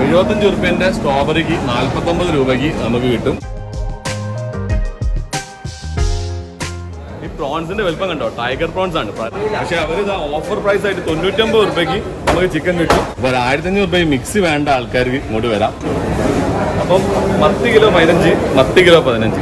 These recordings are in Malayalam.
എഴുപത്തഞ്ച് റുപ്യന്റെ സ്ട്രോബെറിക്ക് നാല്പത്തൊമ്പത് രൂപയ്ക്ക് നമുക്ക് കിട്ടും ഈ പ്രോൺസിന്റെ വലുപ്പം കണ്ടോ ടൈഗർ പ്രോൺസ് ആണ് പക്ഷെ അവർ ഇത് ഓഫർ പ്രൈസ് ആയിട്ട് തൊണ്ണൂറ്റൊമ്പത് റുപ്യക്ക് നമുക്ക് ചിക്കൻ കിട്ടും അപ്പൊ ഒരു ആയിരത്തി അഞ്ഞൂറ് റുപ്യ മിക്സ് വേണ്ട ആൾക്കാർക്ക് ഇങ്ങോട്ട് വരാം അപ്പം പത്ത് കിലോ പതിനഞ്ച് പത്ത് കിലോ പതിനഞ്ച്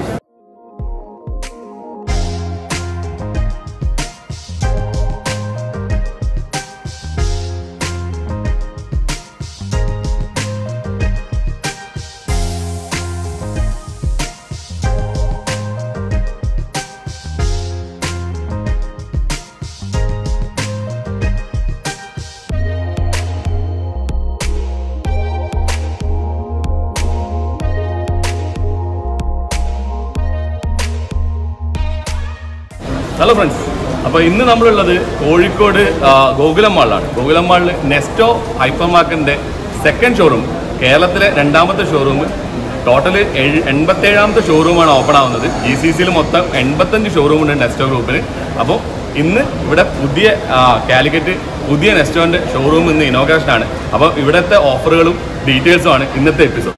ഹലോ ഫ്രണ്ട്സ് അപ്പോൾ ഇന്ന് നമ്മളുള്ളത് കോഴിക്കോട് ആ, ഗോകുലം മാളിലാണ് ഗോകുലം മാളിൽ നെസ്റ്റോ ഹൈപ്പർ മാർക്കറ്റിൻ്റെ സെക്കൻഡ് ഷോറൂം കേരളത്തിലെ രണ്ടാമത്തെ ഷോറൂം ടോട്ടൽ എൺപത്തേഴാമത്തെ ഷോറൂമാണ് ഓപ്പൺ ആവുന്നത് ജി സി സിയിൽ മൊത്തം എൺപത്തഞ്ച് ഷോറൂമുണ്ട് നെസ്റ്റോ ഗ്രൂപ്പിൽ അപ്പോൾ ഇന്ന് ഇവിടെ പുതിയ ആ, കാലിക്കറ്റ് പുതിയ നെസ്റ്റോൻ്റെ ഷോറൂം ഇന്ന് ഇനോഗ്രേഷൻ ആണ് അപ്പോൾ ഇവിടുത്തെ ഓഫറുകളും ഡീറ്റെയിൽസുമാണ് ഇന്നത്തെ എപ്പിസോഡ്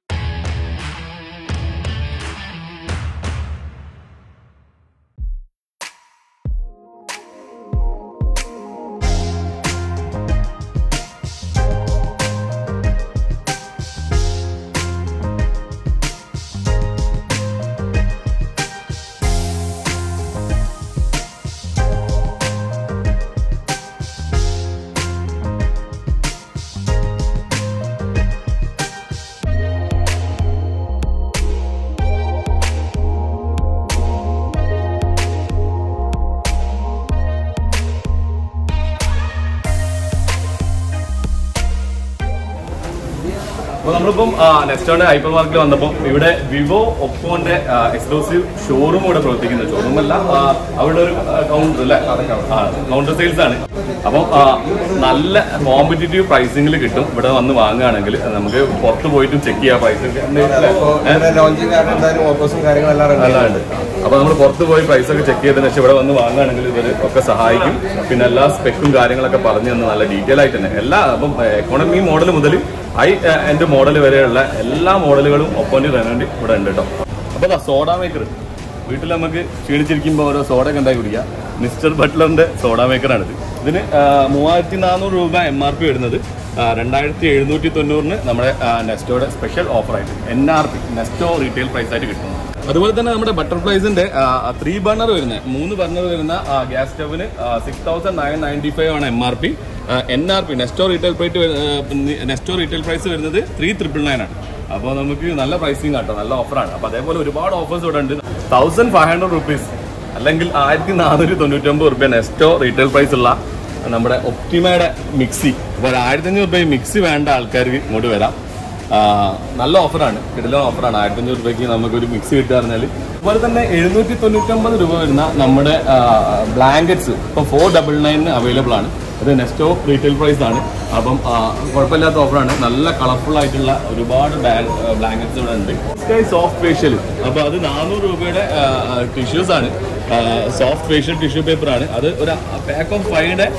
അപ്പോൾ നമ്മളിപ്പം നെക്സ്റ്റോന്റെ ഹൈപ്പർ മാർക്കറ്റിൽ വന്നപ്പോൾ ഇവിടെ വിവോ ഒപ്പോന്റെ എക്സ്ക്ലൂസീവ് ഷോറൂം ഇവിടെ പ്രവർത്തിക്കുന്നത് ഷോറൂം അല്ല ആ, അവിടെ ഒരു കൗണ്ടർ അല്ലേ കൗണ്ടർ സെയിൽസ് ആണ് അപ്പം ആ, നല്ല കോമ്പറ്റീറ്റീവ് പ്രൈസിംഗിൽ കിട്ടും ഇവിടെ വന്ന് വാങ്ങുകയാണെങ്കിൽ നമുക്ക് പുറത്ത് പോയിട്ടും ചെക്ക് ചെയ്യാം പ്രൈസ് ലോഞ്ചിങ് കാരണം എന്തായാലും ഓഫേഴ്സും കാര്യങ്ങളെല്ലാം റെഡി നല്ലതുണ്ട് അപ്പൊ നമ്മൾ പുറത്ത് പോയി പ്രൈസ് ഒക്കെ ചെക്ക് ചെയ്തതിന് ശേഷം ഇവിടെ വന്ന് വാങ്ങുകയാണെങ്കിൽ ഇവർ ഒക്കെ സഹായിക്കും പിന്നെ എല്ലാ സ്പെക്കും കാര്യങ്ങളൊക്കെ പറഞ്ഞു തന്ന് നല്ല ഡീറ്റെയിൽ ആയിട്ട് തന്നെ എല്ലാ അപ്പം എക്കോണമി മോഡൽ മുതൽ ഹൈ എൻഡ് മോഡൽ വരെയുള്ള എല്ലാ മോഡലുകളും ഒപ്പോന്റെ റെനോണ്ട് ഇവിടെ ഉണ്ട് കേട്ടോ അപ്പൊ സോഡ മേക്കർ വീട്ടിൽ നമുക്ക് ക്ഷീണിച്ചിരിക്കുമ്പോൾ ഓരോ സോഡ ഒക്കെ ഉണ്ടാക്കി കുടിക്കാം മിസ്റ്റർ ബട്ട്ലറിന്റെ സോഡ മേക്കറാണിത് ഇതിന് ആ, മൂവായിരത്തി നാനൂറ് രൂപ എം ആർ പി വരുന്നത് ആ, രണ്ടായിരത്തി എഴുന്നൂറ്റി തൊണ്ണൂറിന് നമ്മുടെ ആ, നെസ്റ്റോയുടെ സ്പെഷ്യൽ ഓഫറായിട്ട് N R P Nesto retail price ആയിട്ട് കിട്ടുന്നു അതുപോലെ തന്നെ നമ്മുടെ ബട്ടർഫ്ലൈസിന്റെ ത്രീ ബർണർ വരുന്ന മൂന്ന് ബർണർ വരുന്ന ഗ്യാസ് സ്റ്റവിന് six thousand nine ninety five ആണ് M R P N R P Nesto retail price Nesto retail price വരുന്നത് ത്രീ ട്രിപ്പിൾ നയൻ ആണ് അപ്പോൾ നമുക്ക് നല്ല പ്രൈസിങ് കേട്ടോ നല്ല ഓഫറാണ് അപ്പോൾ അതേപോലെ ഒരുപാട് ഓഫേഴ്സ് ഇവിടെ ഉണ്ട് തൗസൻഡ് ഫൈവ് ഹൺഡ്രഡ് റുപ്പീസ് അല്ലെങ്കിൽ ആയിരത്തി നാനൂറ്റി തൊണ്ണൂറ്റൊമ്പത് റുപ്യ നെസ്റ്റോ റീറ്റെയിൽ പ്രൈസ് ഉള്ള നമ്മുടെ ഒപ്റ്റിമയുടെ മിക്സി അപ്പോൾ ഒരു ആയിരത്തി അഞ്ഞൂറ് രൂപ മിക്സി വേണ്ട ആൾക്കാർക്ക് ഇങ്ങോട്ട് വരാം ആ, നല്ല ഓഫറാണ് കിടലോ ഓഫറാണ് ആയിരത്തി അഞ്ഞൂറ് രൂപയ്ക്ക് നമുക്കൊരു മിക്സി കിട്ടുക പറഞ്ഞാൽ അതുപോലെ തന്നെ എഴുന്നൂറ്റി തൊണ്ണൂറ്റൊമ്പത് രൂപ വരുന്ന നമ്മുടെ ബ്ലാങ്കറ്റ്സ് ഇപ്പോൾ ഫോർ ഡബിൾ നയനിന് അവൈലബിൾ ആണ് അത് നെസ്റ്റോ റീറ്റെയിൽ പ്രൈസ് ആണ് അപ്പം ആ, കുഴപ്പമില്ലാത്ത ഓഫറാണ് നല്ല കളർഫുൾ ആയിട്ടുള്ള ഒരുപാട് ബ്ലാങ്കറ്റ്സ് ഇവിടെ ഉണ്ട് സ്കൈ സോഫ്റ്റ് ഫേഷ്യൽ അപ്പോൾ അത് നാനൂറ് രൂപയുടെ ടിഷ്യൂസ് ആണ് സോഫ്റ്റ് ഫേഷ്യൽ ടിഷ്യൂ പേപ്പർ ആണ് അത് ഒരു പാക്ക് ഓഫ് ഫൈയുടെ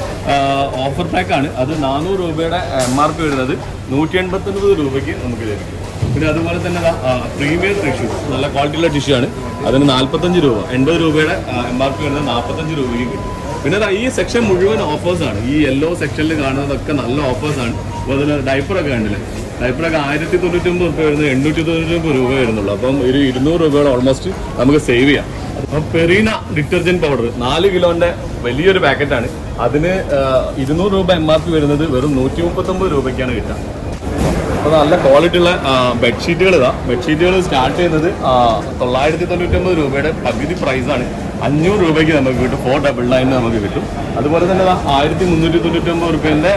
ഓഫർ പാക്ക് ആണ് അത് നാനൂറ് രൂപയുടെ എം ആർ പി വരുന്നത് നൂറ്റി എൺപത്തൊൻപത് രൂപയ്ക്ക് നമുക്ക് ലഭിക്കും പിന്നെ അതുപോലെ തന്നെ പ്രീമിയം ടിഷ്യൂ നല്ല ക്വാളിറ്റിയുള്ള ടിഷ്യൂ ആണ് അതിന് നാൽപ്പത്തഞ്ച് രൂപ എൺപത് രൂപയുടെ എം ആർ പി വരുന്നത് നാൽപ്പത്തഞ്ച് രൂപയ്ക്ക് കിട്ടും പിന്നെ ദാ ഈ സെക്ഷൻ മുഴുവൻ ഓഫേഴ്സ് ആണ് ഈ യെല്ലോ സെക്ഷനിൽ കാണുന്നതൊക്കെ നല്ല ഓഫേഴ്സ് ആണ് അപ്പോൾ അതിൽ ഡൈപ്പറൊക്കെ കണ്ടില്ലേ ഡൈപ്പറൊക്കെ ആയിരത്തി തൊണ്ണൂറ്റി ഒമ്പത് രൂപ വരുന്നത് എണ്ണൂറ്റി തൊണ്ണൂറ്റി ഒമ്പത് രൂപ വരുന്നുള്ളൂ അപ്പം ഒരു ഇരുന്നൂറ് രൂപയോളം ഓൾമോസ്റ്റ് നമുക്ക് സേവ് ചെയ്യാം അപ്പം പെറീന ഡിറ്റർജന്റ് പൗഡർ നാല് കിലോന്റെ വലിയൊരു പാക്കറ്റാണ് അതിന് ആ, ഇരുന്നൂറ് രൂപ എം ആർ പി വരുന്നത് വെറും നൂറ്റി മുപ്പത്തൊമ്പത് രൂപയ്ക്കാണ് കിട്ടുക അപ്പോൾ നല്ല ക്വാളിറ്റി ഉള്ള ബെഡ്ഷീറ്റുകൾ ഇതാ ബെഡ്ഷീറ്റുകൾ സ്റ്റാർട്ട് ചെയ്യുന്നത് ആ, തൊള്ളായിരത്തി തൊണ്ണൂറ്റൊമ്പത് രൂപയുടെ പകുതി പ്രൈസാണ് അഞ്ഞൂറ് രൂപയ്ക്ക് നമുക്ക് കിട്ടും ഫോർ ഡബിൾ നയൻ നമുക്ക് കിട്ടും അതുപോലെ തന്നെ ദാ ആയിരത്തി മുന്നൂറ്റി തൊണ്ണൂറ്റൊമ്പത് റുപ്യൻ്റെ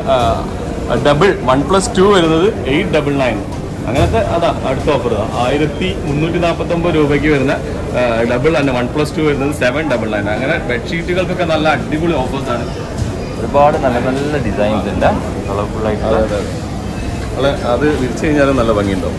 ഡബിൾ വൺ പ്ലസ് ടു വരുന്നത് എയ്റ്റ് ഡബിൾ നയൻ അങ്ങനത്തെ അതാ അടുത്ത ഓഫർ ആയിരത്തി മുന്നൂറ്റി നാൽപ്പത്തൊമ്പത് രൂപയ്ക്ക് വരുന്ന ഡബിൾ തന്നെ വൺ പ്ലസ് ടു വരുന്നത് സെവൻ ഡബിൾ നയൻ അങ്ങനെ ബെഡ്ഷീറ്റുകൾക്കൊക്കെ നല്ല അടിപൊളി ഓഫേഴ്സാണ് ഒരുപാട് നല്ല നല്ല ഡിസൈൻസ് ഉണ്ട് കളർഫുൾ ആയിട്ടുള്ള അതെ അതെ അതെ അത് വിരിച്ചു കഴിഞ്ഞാലും നല്ല ഭംഗിയുണ്ടാവും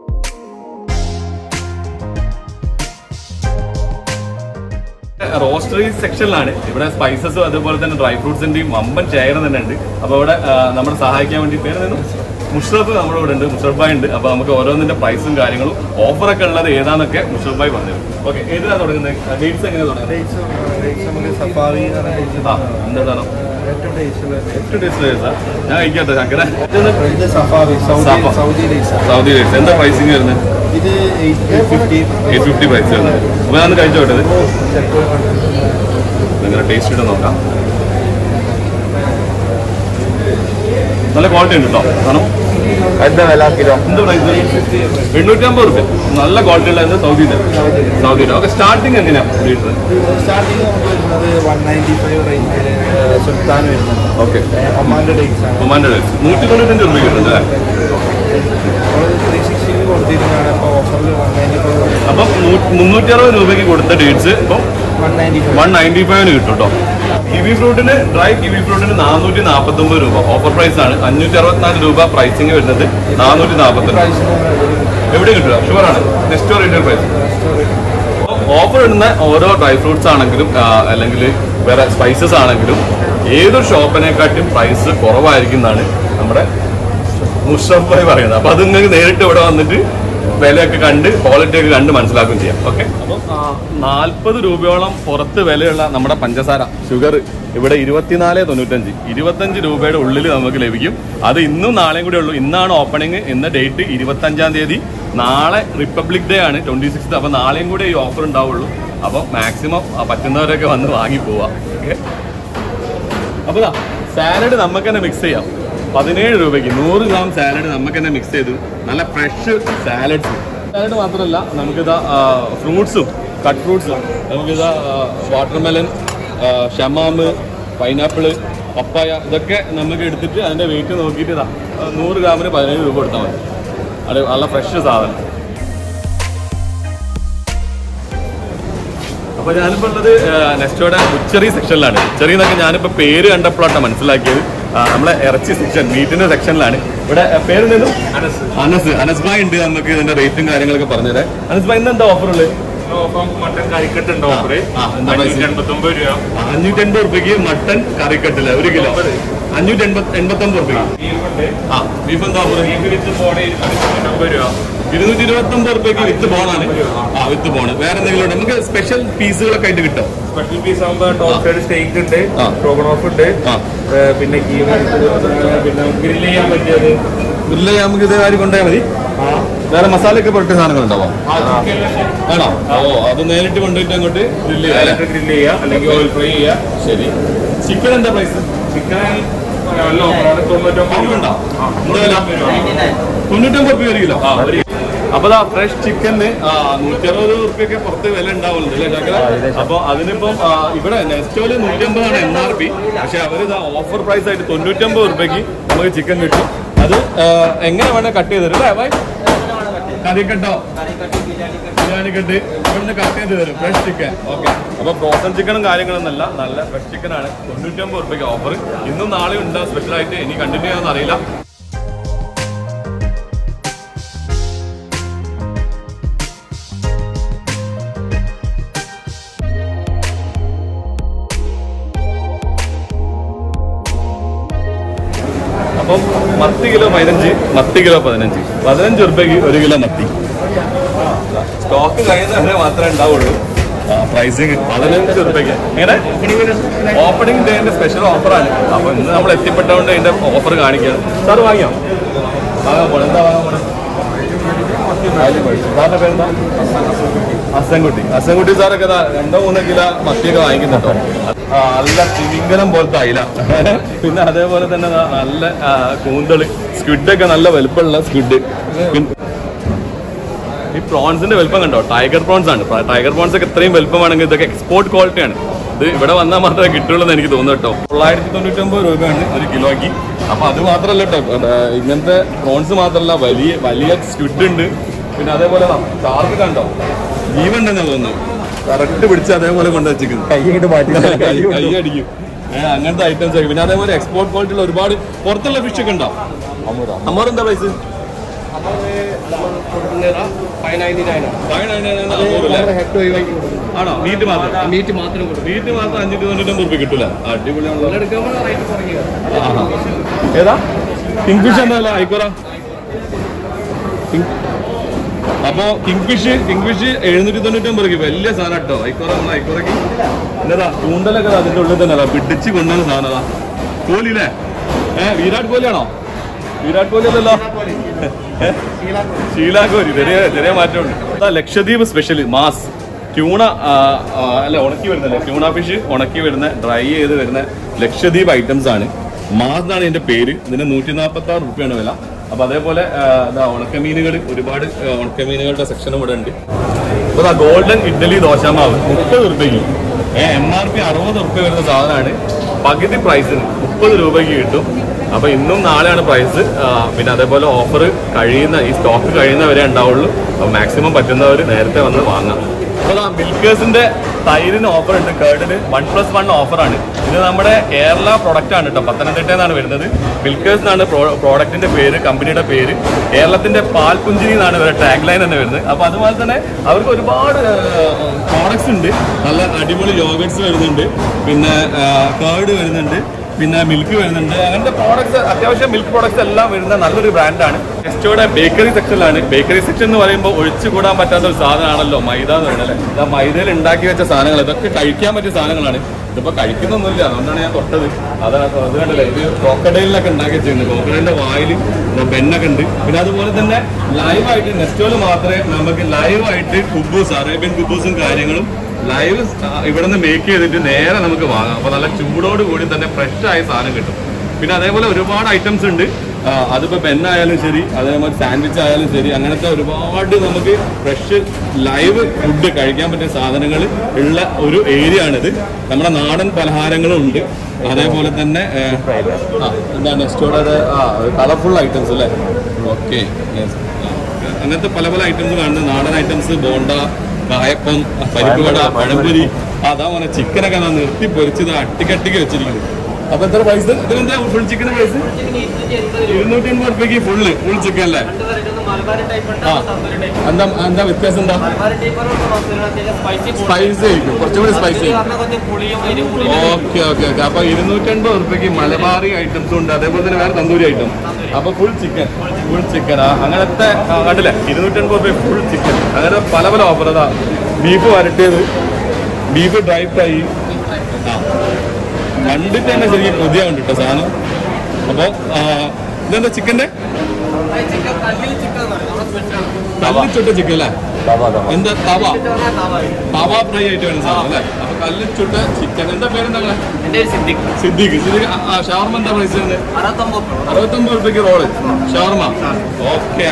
റോസ്റ്റർ ഗ്രോസറി സെക്ഷനിലാണ് ഇവിടെ സ്പൈസസും അതുപോലെ തന്നെ ഡ്രൈ ഫ്രൂട്ട്സിന്റെയും വമ്പൻ ഷെയർ തന്നെ ഉണ്ട് അപ്പൊ ഇവിടെ ആ, നമ്മളെ സഹായിക്കാൻ വേണ്ടി പേര് നിന്നു മുഷറഫ് നമ്മുടെ ഇവിടെ ഉണ്ട് മുഷറഫ് ഭായ് ഉണ്ട് അപ്പൊ നമുക്ക് ഓരോന്നിന്റെ പ്രൈസും കാര്യങ്ങളും ഓഫറൊക്കെ ഉള്ളത് ഏതാന്നൊക്കെ മുഷറഫ് ഭായ് പറഞ്ഞു ഓക്കെ ഏതിനാ തുടങ്ങുന്നത് ഡേറ്റ്സ് എങ്ങനെയാ തുടങ്ങുന്നത് നമുക്ക് സഫാവി എന്ന് പറഞ്ഞ dates ആ എന്താ സാധനം ഏറ്റവും taste ഉള്ള ഏറ്റവും ടേസ്റ്റ് ഞാൻ കഴിക്കട്ടെ ശങ്കര ഇത് സഫാവി സൗദി സഫ. സൗദി ഡേറ്റ്സ് സൗദി ഡേറ്റ്സ് എന്താ പ്രൈസിങ് വരുന്നത് ഇത് eight fifty eight fifty price വരുന്നത് അപ്പൊ ഞാൻ കഴിച്ചോട്ടെ ഇത് നിങ്ങളുടെ ടേസ്റ്റ് ഇട്ട് നോക്കാം നല്ല ക്വാളിറ്റി ഉണ്ട് കേട്ടോ കാരണം എന്താ വില കിലോ എന്ത് പ്രൈസ് എണ്ണൂറ്റമ്പത് റുപ്യ നല്ല ക്വാളിറ്റി ഉള്ള സൗദിയിലെ സൗദിയിലെ ഓക്കെ സ്റ്റാർട്ടിങ് എങ്ങനെയാണ് ലീറ്റർ സ്റ്റാർട്ടിങ് നമുക്ക് വരുന്നത് വൺ നയൻറ്റി ഫൈവ് റേഞ്ചിൽ സുൽത്താൻ വരുന്നത് ഓക്കെ ഒമാൻ്റെ ഡേറ്റ്സ് ആണ് ഒമാൻ്റെ നൂറ്റി തൊണ്ണൂറ്റഞ്ച് റുപ്യ കിട്ടുന്നുണ്ട് അല്ലേ നമ്മൾ ത്രീ സിക്സ്റ്റിയിൽ കൊടുത്തിരുന്നതാണ് അപ്പോൾ ഓഫറിൽ വൺ നയൻറ്റി ഫൈവ് അപ്പം മുന്നൂറ്റി അറുപത് രൂപയ്ക്ക് കൊടുത്ത ഡേറ്റ്സ് ഇപ്പം one ninety five one ninety ഫൈവിന് കിട്ടും കേട്ടോ കിവി ഫ്രൂട്ടിന് ഡ്രൈ കിവി ഫ്രൂട്ടിന് നാനൂറ്റി നാൽപ്പത്തി ഒമ്പത് രൂപ ഓഫർ പ്രൈസ് ആണ് അഞ്ഞൂറ്റി അറുപത്തിനാല് രൂപ പ്രൈസിങ് വരുന്നത് നാനൂറ്റി നാൽപ്പത്തി എവിടെ കിട്ടുക ഷുവറാണ് നെക്സ്റ്റ് റീറ്റെയിൽ പ്രൈസ് ഓഫർ ഇടുന്ന ഓരോ ഡ്രൈ ഫ്രൂട്ട്സ് ആണെങ്കിലും ആ, അല്ലെങ്കിൽ വേറെ സ്പൈസസ് ആണെങ്കിലും ഏതൊരു ഷോപ്പിനെക്കാട്ടും പ്രൈസ് കുറവായിരിക്കും എന്നാണ് നമ്മുടെ മുഷറഫ് ഭായി പറയുന്നത് അപ്പൊ അത് നിങ്ങൾക്ക് നേരിട്ട് ഇവിടെ വന്നിട്ട് വിലയൊക്കെ കണ്ട് ക്വാളിറ്റി ഒക്കെ കണ്ട് മനസ്സിലാക്കുകയും ചെയ്യാം ഓക്കെ അപ്പം നാൽപ്പത് രൂപയോളം പുറത്ത് വിലയുള്ള നമ്മുടെ പഞ്ചസാര ഷുഗർ ഇവിടെ ഇരുപത്തിനാല് തൊണ്ണൂറ്റഞ്ച് ഇരുപത്തഞ്ച് രൂപയുടെ ഉള്ളിൽ നമുക്ക് ലഭിക്കും അത് ഇന്നും നാളെയും കൂടെ ഉള്ളൂ ഇന്നാണ് ഓപ്പണിംഗ് ഇന്ന ഡേറ്റ് ഇരുപത്തഞ്ചാം തീയതി നാളെ റിപ്പബ്ലിക് ഡേ ആണ് ട്വന്റി സിക്സ് അപ്പൊ നാളെയും കൂടെ ഈ ഓഫർ ഉണ്ടാവുള്ളൂ അപ്പം മാക്സിമം പറ്റുന്നവരൊക്കെ വന്ന് വാങ്ങി പോവാം ഓക്കെ അപ്പൊ സാലഡ് നമുക്ക് തന്നെ മിക്സ് ചെയ്യാം പതിനേഴ് രൂപയ്ക്ക് നൂറ് ഗ്രാം സാലഡ് നമുക്ക് തന്നെ മിക്സ് ചെയ്തു നല്ല ഫ്രഷ് സാലഡ്സ് സാലഡ് മാത്രമല്ല നമുക്കിതാ ഫ്രൂട്ട്സും കട്ട് ഫ്രൂട്ട്സും നമുക്കിതാ വാട്ടർമെലൻ ഷമാമ് പൈനാപ്പിള് പപ്പായ ഇതൊക്കെ നമുക്ക് എടുത്തിട്ട് അതിന്റെ വെയിറ്റ് നോക്കിയിട്ട് ഇതാ ആ, നൂറ് ഗ്രാമിന് പതിനേഴ് രൂപ കൊടുത്താൽ മതി അത് നല്ല ഫ്രഷ് സാധനം അപ്പൊ ഞാനിപ്പോ ഉള്ളത് നെക്സ്റ്റോടെ ബുച്ചറി സെക്ഷനിലാണ് ബുച്ചറി എന്നൊക്കെ ഞാനിപ്പോ പേര് കണ്ടപ്പോഴാണ് മനസ്സിലാക്കിയത് ആ, നമ്മളെ ഇറച്ചി സെക്ഷൻ മീറ്റിന്റെ സെക്ഷനിലാണ് ഇവിടെ ആ, പേര് എന്തേലും അനസ് അനസ് അനസ് ഭായ് ഉണ്ട് നമുക്ക് ഇതിന്റെ റേറ്റും കാര്യങ്ങളൊക്കെ പറഞ്ഞുതരാം അനസ് ഭായ് ഇന്ന് എന്താ ഓഫർ ഉള്ളത് മട്ടൻ കരിക്കട്ടുണ്ട് ഓഫർ ആ, എന്താ price? എൺപത്തൊമ്പത് രൂപ അഞ്ഞൂറ്റി എൺപത് റുപ്യക്ക് മട്ടൻ കറിക്കട്ടില്ല ഒരു കിലോ അഞ്ഞൂറ്റി എൺപത്തി എൺപത്തി ഒമ്പത് റുപ്യക്ക് ബീഫുണ്ട് ആ ബീഫ് എന്താ ഓഫർ ബീഫ് വിത്ത് ബോണി ഇരുന്നൂറ്റമ്പത് രൂപ ഇരുന്നൂറ്റി ഇരുപത്തി ഒമ്പത് റുപ്യക്ക് വിത്ത് ബോണാണ് ആ വിത്ത് ബോണ് വേറെ എന്തെങ്കിലും ഉണ്ട് നമുക്ക് സ്പെഷ്യൽ പീസുകളൊക്കെ ആയിട്ട് കിട്ടും സ്പെഷ്യൽ പീസ് ആകുമ്പോൾ ടോപ്പ് സൈഡ് സ്റ്റേക്ക് ഉണ്ട് ആ. റോഗൺ ഓഫ് ഉണ്ട് ആ ഏ, പിന്നെ കീമ പിന്നെ ഗ്രില്ല് ചെയ്യാൻ പറ്റിയത് ഇല്ല നമുക്ക് ഇത് കാര്യം കൊണ്ടുപോയാൽ മതി വേറെ മസാലയൊക്കെ പുരട്ടിയ സാധനങ്ങൾ ഉണ്ടാവും ആണോ ഓ അത് നേരിട്ട് കൊണ്ടുപോയിട്ട് അങ്ങോട്ട് ഗ്രില്ല് ചെയ്യാം അല്ലേ? ഗ്രില്ല് ചെയ്യുക അല്ലെങ്കിൽ ഓയിൽ ഫ്രൈ ചെയ്യുക ശരി ചിക്കൻ എന്താ പ്രൈസ് ചിക്കൻ നല്ല ഓഫറാണ് തൊണ്ണൂറ്റൊമ്പത് ഉണ്ടോ ആ, എന്താ വില തൊണ്ണൂറ്റൊമ്പത് റുപ്യ ഒരു കിലോ അപ്പൊ ദാ ഫ്രഷ് ചിക്കന് നൂറ്റി അറുപത് റുപ്യൊക്കെ പുറത്ത് വില ഉണ്ടാവുന്നുണ്ട് അല്ലേ ചാക്കര അപ്പൊ അതിനിപ്പം ആ, ഇവിടെ നെസ്റ്റോല് നൂറ്റി അമ്പതാണ് എം ആർ പി പക്ഷെ അവര് ഓഫർ പ്രൈസ് ആയിട്ട് തൊണ്ണൂറ്റമ്പത് റുപ്യക്ക് നമുക്ക് ചിക്കൻ കിട്ടും അത് ആ, എങ്ങനെ വേണേ കട്ട് ചെയ്ത് തരും അല്ലേ ബൈ കറിക്കട്ടോ ബിരിയാണി കട്ട് ഇവിടുന്ന് കട്ട് ചെയ്ത് തരും ഫ്രഷ് ചിക്കൻ ഓക്കെ അപ്പൊ ഫ്രോസൺ ചിക്കനും കാര്യങ്ങളൊന്നല്ല നല്ല ഫ്രഷ് ചിക്കൻ ആണ് തൊണ്ണൂറ്റമ്പത് റുപ്യക്ക് ഓഫർ ഇന്നും നാളെയും ഉണ്ട് സ്പെഷ്യൽ ആയിട്ട് ഇനി കണ്ടിന്യൂ ചെയ്യാമെന്ന് അറിയില്ല അപ്പം മത്തി കിലോ പതിനഞ്ച് മത്തി കിലോ പതിനഞ്ച് പതിനഞ്ച് ഉറുപ്പ്യക്ക് ഒരു കിലോ മത്തി സ്റ്റോക്ക് കഴിയുന്നവരെ മാത്രമേ ഉണ്ടാവുള്ളൂ പ്രൈസിങ് പതിനഞ്ച് ഉറുപ്പ്യക്ക് എങ്ങനെ ഓപ്പണിംഗ് ഡേന്റെ സ്പെഷ്യൽ ഓഫറാണ് അപ്പൊ ഇന്ന് നമ്മൾ എത്തിപ്പെട്ടതുകൊണ്ട് അതിന്റെ ഓഫർ കാണിക്കാം സാർ വാങ്ങിയോ വാങ്ങാൻ പോണം എന്താ വാങ്ങാൻ പോണം സാറിന്റെ പേരെന്താ അസൻകുട്ടി അസൻകുട്ടി സാറൊക്കെ ദാ രണ്ടോ മൂന്നോ കിലോ മത്തിയൊക്കെ വാങ്ങിക്കുന്നുണ്ടോ ആ, നല്ല തിമിംഗലം പോലത്തെ അയില പിന്നെ അതേപോലെ തന്നെ ദാ നല്ല ആ, കൂന്തള് സ്ക്വിഡൊക്കെ നല്ല വലുപ്പമുള്ള സ്ക്വിഡ് ഈ പ്രോൺസിന്റെ വലുപ്പം കണ്ടോ ടൈഗർ പ്രോൺസ് ആണ് പ്ര- ടൈഗർ പ്രോൺസ് ഒക്കെ ഇത്രയും വലുപ്പമാണെങ്കിൽ ഇതൊക്കെ എക്സ്പോർട്ട് ക്വാളിറ്റി ആണ് ഇത് ഇവിടെ വന്നാൽ മാത്രമേ കിട്ടുള്ളൂ എന്ന് എനിക്ക് തോന്നുന്നു കേട്ടോ തൊള്ളായിരത്തി തൊണ്ണൂറ്റൊമ്പത് രൂപയാണ് ഒരു കിലോയ്ക്ക് അപ്പൊ അത് മാത്രമല്ല കേട്ടോ ഏ, ഇങ്ങനത്തെ പ്രോൺസ് മാത്രമല്ല വലിയ വലിയ സ്ക്വിഡ് ഉണ്ട് പിന്നെ അതേപോലെ ചാർജ് കണ്ടോ ജീവൻ ഉണ്ടെന്ന് തോന്നുന്നു കറക്റ്റ് പിടിച്ച് അതേപോലെ കൊണ്ട് വെച്ചിരിക്കുന്നു കൈ മാറ്റി കൈ അടിക്കും ഏ, അങ്ങനത്തെ ഐറ്റംസ് ഒക്കെ പിന്നെ അതേപോലെ എക്സ്പോർട്ട് ക്വാളിറ്റിയുള്ള ഒരുപാട് പുറത്തുള്ള ഫിഷ് ഒക്കെ ഉണ്ടാവും അമ്മോർ എന്താ price five ninety nine five nine head ഒഴിവാക്കി കൊടുക്കും ആണോ മീറ്റ് മാത്രം മീറ്റ് മാത്രം കൊടുക്കും മീറ്റ് മാത്രം അഞ്ഞൂറ്റി തൊണ്ണൂറ്റൊമ്പത് റുപ്യ കിട്ടൂല അടിപൊളിയാണല്ലോ എടുക്കുമ്പോൾ റേറ്റ് കുറയ്ക്കുക ആഹാ. ഏതാ കിങ്ഫിഷ് എന്താ ഐക്കോറ അപ്പോ കിങ്ഫിഷ് കിങ്ഫിഷ് എഴുന്നൂറ്റി തൊണ്ണൂറ്റൊമ്പത് രൂപ വലിയ സാധനം കേട്ടോ ഐക്കോറ വന്ന ഐക്കോറക്ക് എന്നതാ ചൂണ്ടലൊക്കെ ദാ അതിന്റെ ഉള്ളിൽ തന്നെ അതാ പിടിച്ച് കൊണ്ടുവന്ന സാധനം അതാ കോഹ്ലി അല്ലേ ഏ വിരാട് കോഹ്ലിയാണോ വിരാട് കോഹ്ലി അല്ലല്ലോ ഏ? ഷീല കോഹ്ലി ചെറിയ ചെറിയ മാറ്റമുണ്ട് അതാ ലക്ഷദ്വീപ് സ്പെഷ്യൽ മാസ് ട്യൂണ ആ, ആ, അല്ല ഉണക്കി വരുന്നല്ലേ ട്യൂണ ഫിഷ് ഉണക്കി വരുന്ന ഡ്രൈ ചെയ്ത് വരുന്ന ലക്ഷദ്വീപ് ഐറ്റംസ് ആണ് മാസ് എന്നാണ് ഇതിന്റെ പേര് ഇതിന് നൂറ്റി നാൽപ്പത്തി ആറ് റുപ്യാണ് വില അപ്പൊ അതേപോലെ ആ, ദാ ഉണക്കമീനുകൾ ഒരുപാട് ആ, ഉണക്കമീനുകളുടെ സെക്ഷനും ഇവിടെ ഉണ്ട് അപ്പൊ ദാ ഗോൾഡൻ ഇഡ്ഡലി ദോശമാവ് മുപ്പത് റുപ്യക്ക് എം ആർ പി അറുപത് റുപ്യ വരുന്ന സാധനമാണ് പകുതി പ്രൈസിന് മുപ്പത് രൂപയ്ക്ക് കിട്ടും അപ്പൊ ഇന്നും നാളെയാണ് പ്രൈസ് പിന്നെ അതേപോലെ ഓഫർ കഴിയുന്ന ഈ സ്റ്റോക്ക് കഴിയുന്നവരെ ഉണ്ടാവുള്ളൂ അപ്പൊ മാക്സിമം പറ്റുന്നവർ നേരത്തെ വന്ന് വാങ്ങാം അപ്പോൾ മിൽക്കേഴ്സിന്റെ തൈരിന് ഓഫർ ഉണ്ട് കേർഡിന് വൺ പ്ലസ് വൺ ഓഫറാണ് ഇത് നമ്മുടെ കേരള പ്രൊഡക്റ്റ് ആണ് കേട്ടോ പത്തനംതിട്ടയിൽ നിന്നാണ് വരുന്നത് മിൽക്കേഴ്സ് എന്നാണ് പ്രോഡക്റ്റിന്റെ പേര് കമ്പനിയുടെ പേര് കേരളത്തിന്റെ പാൽപുഞ്ചിരി എന്നാണ് ഇവരുടെ ടാഗ് ലൈൻ തന്നെ വരുന്നത് അപ്പൊ അതുപോലെ തന്നെ അവർക്ക് ഒരുപാട് പ്രോഡക്ട്സ് ഉണ്ട് നല്ല അടിപൊളി യോഗട്സ് വരുന്നുണ്ട് പിന്നെ കേർഡ് വരുന്നുണ്ട് പിന്നെ മിൽക്ക് വരുന്നുണ്ട് അങ്ങനത്തെ പ്രോഡക്ട്സ് അത്യാവശ്യം മിൽക്ക് പ്രോഡക്ട്സ് എല്ലാം വരുന്ന നല്ലൊരു ബ്രാൻഡാണ് നെക്സ്റ്റോടെ ബേക്കറി സെക്ഷനിലാണ് ബേക്കറി സെക്ഷൻ എന്ന് പറയുമ്പോൾ ഒഴിച്ചുകൂടാൻ പറ്റാത്ത ഒരു സാധനമാണല്ലോ മൈദ എന്ന് പറയുന്നത് അല്ലേ ഇതാ മൈദയിൽ ഉണ്ടാക്കി വെച്ച സാധനങ്ങൾ ഇതൊക്കെ കഴിക്കാൻ പറ്റിയ സാധനങ്ങളാണ് ഇതിപ്പോ കഴിക്കുന്നൊന്നുമില്ല അതുകൊണ്ടാണ് ഞാൻ തൊട്ടത് അതാണ് അത് കണ്ടല്ലേ ഇത് ക്രോക്കഡൈലിനൊക്കെ ഉണ്ടാക്കി വെച്ചിരുന്നത് ക്രോക്കഡൈലിന്റെ വായിൽ പെണ്ണൊക്കെ ഉണ്ട് പിന്നെ അതുപോലെ തന്നെ ലൈവായിട്ട് നെസ്റ്റോയിൽ മാത്രമേ നമുക്ക് ലൈവായിട്ട് കുബൂസ് അറേബ്യൻ കുബൂസും കാര്യങ്ങളും ലൈവ് ഇവിടെ നിന്ന് മേക്ക് ചെയ്തിട്ട് നേരെ നമുക്ക് വാങ്ങാം അപ്പൊ നല്ല ചൂടോട് കൂടി തന്നെ ഫ്രഷ് ആയ സാധനം കിട്ടും പിന്നെ അതേപോലെ ഒരുപാട് ഐറ്റംസ് ഉണ്ട് ആ, അതിപ്പോ പെന്നായാലും ശരി അതേപോലെ സാൻഡ്വിച്ച് ആയാലും ശരി അങ്ങനത്തെ ഒരുപാട് നമുക്ക് ഫ്രഷ് ലൈവ് ഫുഡ് കഴിക്കാൻ പറ്റിയ സാധനങ്ങൾ ഉള്ള ഒരു ഏരിയ ആണിത് നമ്മുടെ നാടൻ പലഹാരങ്ങളും ഉണ്ട് അതേപോലെ തന്നെ ഏ, ആ എന്താ നെക്സ്റ്റോടെ ആ കളർഫുൾ ഐറ്റംസ് അല്ലേ ഓക്കെ അങ്ങനത്തെ പല പല ഐറ്റംസ് കാണുന്നത് നാടൻ ഐറ്റംസ് ബോണ്ട കായപ്പം പരിപ്പ് വട പഴംപൊരി അതാ മോനെ ചിക്കനൊക്കെ ഞാൻ നിർത്തി പൊരിച്ചത് അട്ടിക്കട്ടിക്ക് വെച്ചിരിക്കുന്നു അപ്പൊ എത്ര പ്രൈസ് ഇതിനെന്താ ഫുൾ ചിക്കൻ പ്രൈസ് ഇരുന്നൂറ്റി എൺപത് റുപ്യക്ക് ഫുള്ള് ഫുൾ ചിക്കൻ അല്ലേ ആ എന്താ എന്താ വ്യത്യാസം എന്താ സ്പൈസി ആയിരിക്കും കുറച്ചുകൂടി സ്പൈസി ഓക്കെ ഓക്കെ ഓക്കെ അപ്പൊ ഇരുന്നൂറ്റൻപത് റുപ്യക്ക് മലബാറി ഐറ്റംസും ഉണ്ട് അതേപോലെ തന്നെ വേറെ തന്തൂരി ഐറ്റം അപ്പൊ ഫുൾ ചിക്കൻ ഫുൾ ചിക്കൻ അങ്ങനത്തെ ആ, കണ്ടില്ലേ ഇരുന്നൂറ്റൻപത് റുപ്യ ഫുൾ ചിക്കൻ അങ്ങനെ പല പല ഓഫർ അതാ ബീഫ് വരട്ടിയത് ബീഫ് ഡ്രൈ ഫ്രൈ ആ കണ്ടിട്ട് തന്നെ ശരിക്കും കൊതിയാവുണ്ട് കേട്ടോ സാധനം അപ്പൊ ആ, ഇതെന്താ ചിക്കന്റെ കല്ല് ചുട്ട ചിക്കൻ അല്ലേ എന്താ തവ തവ ഫ്രൈ ആയിട്ട് വരുന്ന സാധനം അല്ലേ അപ്പൊ കല്ല് ചുട്ട ചിക്കൻ എന്താ പേരെന്താ നിങ്ങളെ സിദ്ദീഖ് സിദ്ദീഖ് ആ, ആ ഷവർമ എന്താ പ്രൈസ് വരുന്നത് അറുപത്തൊമ്പത് റുപ്യക്ക് roll shawarma okay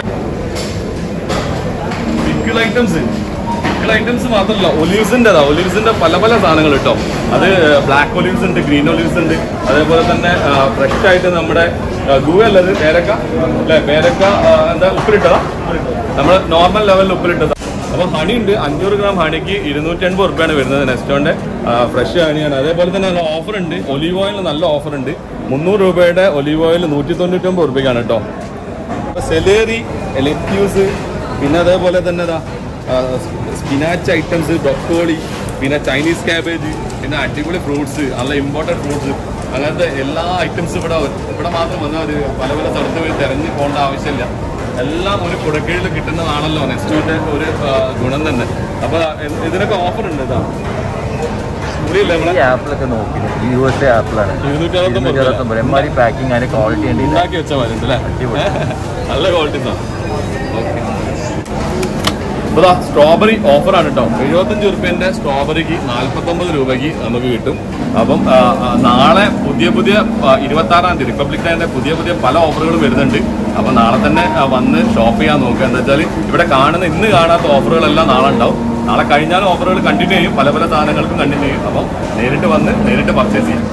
pickle items pickle items മാത്രമല്ല ഒലീവ്സിന്റെ ഒലീവ്സിന്റെ പല പല സാധനങ്ങൾ കേട്ടോ അത് ബ്ലാക്ക് ഒലീവ്സ് ഉണ്ട് ഗ്രീൻ ഒലീവ്സ് ഉണ്ട് അതേപോലെ തന്നെ ഫ്രഷ് ആയിട്ട് നമ്മുടെ ഗൂ അല്ലത് പേരക്ക അല്ലെ പേരക്ക ആ, എന്താ ഉപ്പിലിട്ടതാ നമ്മൾ നോർമൽ ലെവലിൽ ഉപ്പിലിട്ടതാ അപ്പൊ ഹണി ഉണ്ട് അഞ്ഞൂറ് ഗ്രാം ഹണിക്ക് ഇരുന്നൂറ്റി എൺപത് റുപ്യാണ് വരുന്നത് നെസ്റ്റോന്റെ ഫ്രഷ് ഹണിയാണ് അതേപോലെ തന്നെ നല്ല ഓഫർ ഉണ്ട് ഒലീവ് ഓയിലിന് നല്ല ഓഫർ ഉണ്ട് മുന്നൂറ് രൂപയുടെ ഒലീവ് ഓയിൽ നൂറ്റി തൊണ്ണൂറ്റൊമ്പത് റുപ്യക്കാണ് കേട്ടോ സെലേറി ലെറ്റ്യൂസ് പിന്നെ അതേപോലെ തന്നെ സ്പിനാച്ച് ഐറ്റംസ് ബ്രൊക്കോളി പിന്നെ ചൈനീസ് ക്യാബേജ് പിന്നെ അടിപൊളി ഫ്രൂട്ട്സ് നല്ല ഇമ്പോർട്ടൻറ്റ് ഫ്രൂട്ട്സ് അങ്ങനത്തെ എല്ലാ ഐറ്റംസും ഇവിടെ വരും. ഇവിടെ മാത്രം വന്നാൽ ഒരു പല പല സ്ഥലത്ത് പോയി തിരഞ്ഞു പോകേണ്ട ആവശ്യമില്ല എല്ലാം ഒരു കുടക്കീഴിൽ കിട്ടുന്നതാണല്ലോ നെക്സ്റ്റിന്റെ ഒരു ആ, ഗുണം തന്നെ അപ്പൊ ഇത് ഇതിനൊക്കെ ഓഫർ ഉണ്ട് ഇതാ മുറിയില്ല ഈ നമ്മളെ ആപ്പിളൊക്കെ നോക്കി യു എസ് എ ആപ്പിളാണ് ഇരുന്നൂറ്റി അറുപത്തൊമ്പത് ഇരുന്നൂറ്റി അറുപത്തൊമ്പത് എമ്മാരി പാക്കിംഗ് അതിന്റെ ക്വാളിറ്റി ഉണ്ട് ഉണ്ടാക്കി വെച്ച മാതിരി ഉണ്ട് അല്ലേ അടിപൊളി. നല്ല ക്വാളിറ്റി ഓക്കെ ഇതാ സ്ട്രോബെറി ഓഫറാണ് കേട്ടോ എഴുപത്തഞ്ച് റുപ്യന്റെ സ്ട്രോബെറിക്ക് നാല്പത്തൊമ്പത് രൂപയ്ക്ക് നമുക്ക് കിട്ടും അപ്പം ആ, ആ, നാളെ പുതിയ പുതിയ ഇരുപത്തി ആറാം തീയതി റിപ്പബ്ലിക് ഡേന്റെ പുതിയ പുതിയ പല ഓഫറുകളും വരുന്നുണ്ട് അപ്പൊ നാളെ തന്നെ ആ, വന്ന് ഷോപ്പ് ചെയ്യാൻ നോക്കുക എന്താ വെച്ചാൽ ഇവിടെ കാണുന്ന ഇന്ന് കാണാത്ത ഓഫറുകളെല്ലാം നാളെ ഉണ്ടാവും നാളെ കഴിഞ്ഞാലും ഓഫറുകൾ കണ്ടിന്യൂ ചെയ്യും പല പല സാധനങ്ങൾക്കും കണ്ടിന്യൂ ചെയ്യും അപ്പം നേരിട്ട് വന്ന് നേരിട്ട് പർച്ചേസ് ചെയ്യാം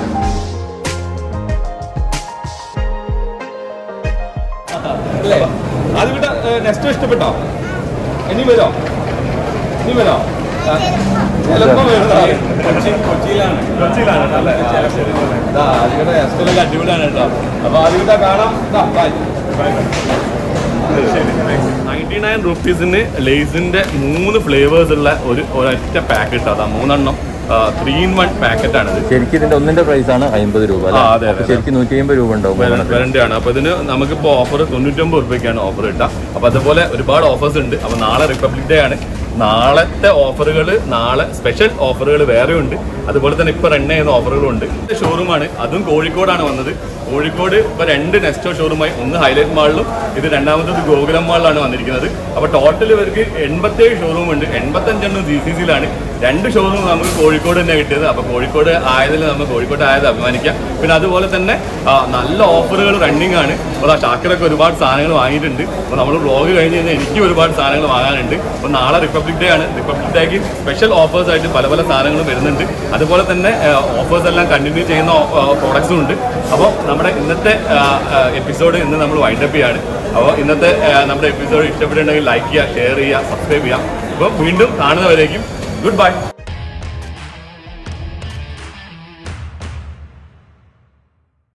അല്ലേ അതിവിടെ നെക്സ്റ്റ് ഇഷ്ടപ്പെട്ടോ ഇനി വരോ ഇനി വരോ ആ, ചിലപ്പോ വരുന്നതാ. കൊച്ചിയിലാണ് കൊച്ചിയിലാണ് അല്ലേ ആ, ശരി. ദാ, അതിവിടെ നെക്സ്റ്റിലൊക്കെ അടിപൊളിയാണ് കേട്ടോ അപ്പൊ അതിവിടെ കാണാം ദാ, bye. നയൻറ്റി നയൻ റുപ്പീസിന് ലേസിന്റെ മൂന്ന് ഫ്ലേവേഴ്സ് ഉള്ള ഒരു ഒരൊറ്റ പാക്കറ്റ് അതാ മൂന്നെണ്ണം ത്രീ ഇൻ വൺ പാക്കറ്റ് ആണിത് ശരിക്കും ഇതിന്റെ ഒന്നിന്റെ പ്രൈസ് ആണ് അമ്പത് രൂപ അല്ലേ? ആ, അതെ, അപ്പൊ അതെ. ശരിക്കും നൂറ്റി അമ്പത് രൂപ ഉണ്ടാവും ഒരെണ്ണത്തിന്. വരണ്ടാണ് അപ്പൊ ഇതിന് നമുക്കിപ്പോ ഓഫർ തൊണ്ണൂറ്റൊമ്പത് റുപ്യക്കാണ് ഓഫർ കിട്ടുക അപ്പൊ അതുപോലെ ഒരുപാട് ഓഫേഴ്സ് ഉണ്ട് അപ്പൊ നാളെ റിപ്പബ്ലിക് ഡേ ആണ് നാളത്തെ ഓഫറുകൾ നാളെ സ്പെഷ്യൽ ഓഫറുകൾ വേറെ ഉണ്ട് അതുപോലെ തന്നെ ഇപ്പൊ റൺ ചെയ്യുന്ന ഓഫറുകളും ഉണ്ട് ഷോറൂമാണ് അതും കോഴിക്കോടാണ് വന്നത് കോഴിക്കോട് ഇപ്പൊ രണ്ട് നെസ്റ്റോ ഷോറൂമായി ഒന്ന് ഹൈലൈറ്റ് മാളിലും ഇത് രണ്ടാമത്തത് ഗോകുലം മാളിലാണ് വന്നിരിക്കുന്നത് അപ്പൊ ടോട്ടൽ ഇവർക്ക് എൺപത്തേഴ് ഷോറൂം ഉണ്ട് എൺപത്തഞ്ചെണ്ണം ജി സി സിയിലാണ് രണ്ട് ഷോറൂം നമുക്ക് കോഴിക്കോട് തന്നെ കിട്ടിയത് അപ്പൊ കോഴിക്കോട് ആയതിൽ നമുക്ക് കോഴിക്കോട് ആയത് അഭിമാനിക്കാം പിന്നെ അതുപോലെ തന്നെ ആ, നല്ല ഓഫറുകൾ റണ്ണിങ് ആണ് അപ്പോൾ ഷാക്കിറൊക്കെ ഒരുപാട് സാധനങ്ങൾ വാങ്ങിയിട്ടുണ്ട് അപ്പോൾ നമ്മൾ വ്ളോഗ് കഴിഞ്ഞ് കഴിഞ്ഞാൽ എനിക്ക് ഒരുപാട് സാധനങ്ങൾ വാങ്ങാനുണ്ട് അപ്പോൾ നാളെ റിപ്പബ്ലിക് ഡേ ആണ് റിപ്പബ്ലിക് ഡേക്ക് സ്പെഷ്യൽ ഓഫേഴ്സ് ആയിട്ട് പല പല സാധനങ്ങളും വരുന്നുണ്ട് അതുപോലെ തന്നെ ഓഫേഴ്സ് എല്ലാം കണ്ടിന്യൂ ചെയ്യുന്ന പ്രോഡക്ട്സും ഉണ്ട് അപ്പോൾ നമ്മുടെ ഇന്നത്തെ എപ്പിസോഡ് ഇന്ന് നമ്മൾ വൈൻഡപ്പ് ചെയ്യാണ് അപ്പോൾ ഇന്നത്തെ ആ, നമ്മുടെ എപ്പിസോഡ് ഇഷ്ടപ്പെട്ടിട്ടുണ്ടെങ്കിൽ ലൈക്ക് ചെയ്യുക ഷെയർ ചെയ്യുക സബ്സ്ക്രൈബ് ചെയ്യുക അപ്പോൾ വീണ്ടും കാണുന്നവരേക്കും ഗുഡ് ബൈ